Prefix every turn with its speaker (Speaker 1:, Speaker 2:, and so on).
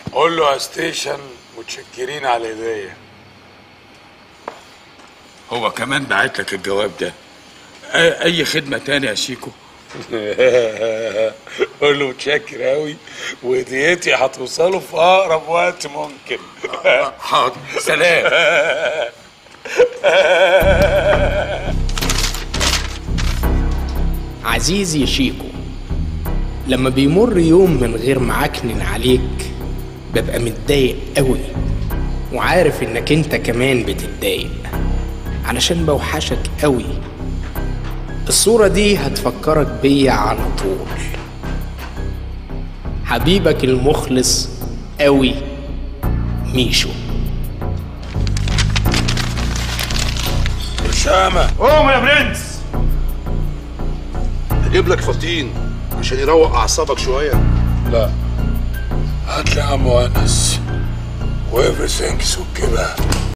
Speaker 1: قول له يا ستيشن متشكرين على الهديه هو كمان بعت لك الجواب ده أي- اي خدمه تاني يا شيكو قول له متشكر قوي وهديتي هتوصله في اقرب وقت ممكن حاضر سلام
Speaker 2: عزيزي شيكو لما بيمر يوم من غير معكنن عليك ببقى متضايق قوي وعارف انك انت كمان بتتضايق علشان بوحشك قوي الصورة دي هتفكرك بيا على طول حبيبك المخلص قوي ميشو
Speaker 1: أسامة
Speaker 3: قوم يا برنس
Speaker 4: هجيب لك فطين عشان يروق اعصابك شويه
Speaker 1: لا هات لي عم انس و everything's okay بقى